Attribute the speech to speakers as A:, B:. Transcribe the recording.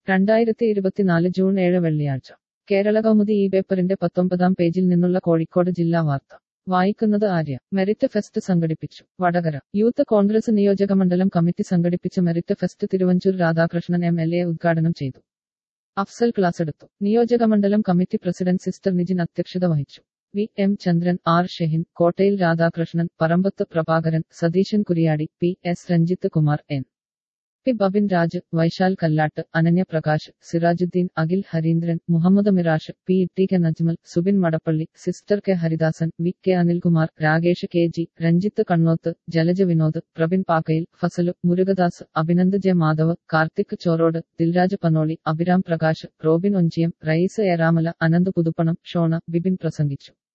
A: രണ്ടായിരത്തി ഇരുപത്തിനാല് ജൂൺ ഏഴ് വെള്ളിയാഴ്ച കേരള കൗമുദി ഈ പേപ്പറിന്റെ പത്തൊമ്പതാം പേജിൽ നിന്നുള്ള കോഴിക്കോട് ജില്ലാ വാർത്ത വായിക്കുന്നത് ആര്യ മെറിറ്റ് ഫെസ്റ്റ് സംഘടിപ്പിച്ചു വടകര യൂത്ത് കോൺഗ്രസ് നിയോജകമണ്ഡലം കമ്മിറ്റി സംഘടിപ്പിച്ച merit fest Thiruvanchoor Radhakrishnan M L A ഉദ്ഘാടനം ചെയ്തു അഫ്സൽ ക്ലാസ് എടുത്തു നിയോജകമണ്ഡലം കമ്മിറ്റി പ്രസിഡന്റ് സിസ്റ്റർ നിജിൻ അധ്യക്ഷത വഹിച്ചു V M Chandran R Shehin Kottayil Radhakrishnan Parambath Prabhakaran Satheeshan Kuriyadi P S Ranjith Kumar N P Babin Raj Vaishal Kallatt Ananya Prakash Sirajuddin Akhil Harindran Muhammad Mirash P T K Najmal Subin Madappally sister K Haridasan V K Anilkumar Rakesh K G Ranjith Kannoth Jalaja Vinod Prabin Pakkayil Fasalu Murugadas Abhinand J Madhav Karthik Chorode Dilraj Panoli Abhiram Prakash Robin Onchiyam Rayees Eramala Ananth Puthuppanam Shona Bibin പ്രസംഗിച്ചു